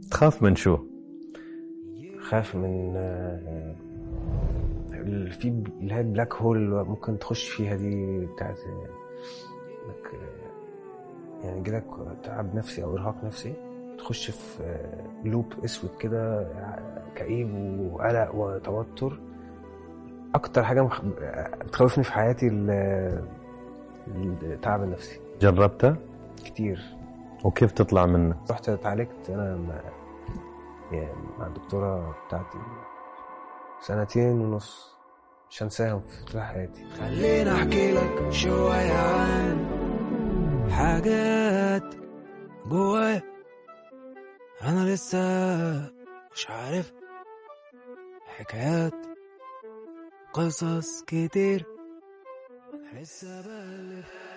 تخاف من شو؟ خاف من آه، ال- في ب- اللي هي البلاك هول اللي ممكن تخش فيها دي بتاعت انك آه، يعني يجيلك تعب نفسي او ارهاق نفسي تخش في آه، لوب اسود كده آه، كئيب وقلق وتوتر اكتر حاجه مخ... آه، بتخوفني في حياتي ال- التعب النفسي جربتها؟ كتير وكيف تطلع منه؟ رحت اتعالجت انا مع يعني مع الدكتوره بتاعتي سنتين ونص مش هنساهم في طول حياتي خليني احكي لك شوية عن حاجات جوايا انا لسه مش عارف حكايات قصص كتير انا لسه بألف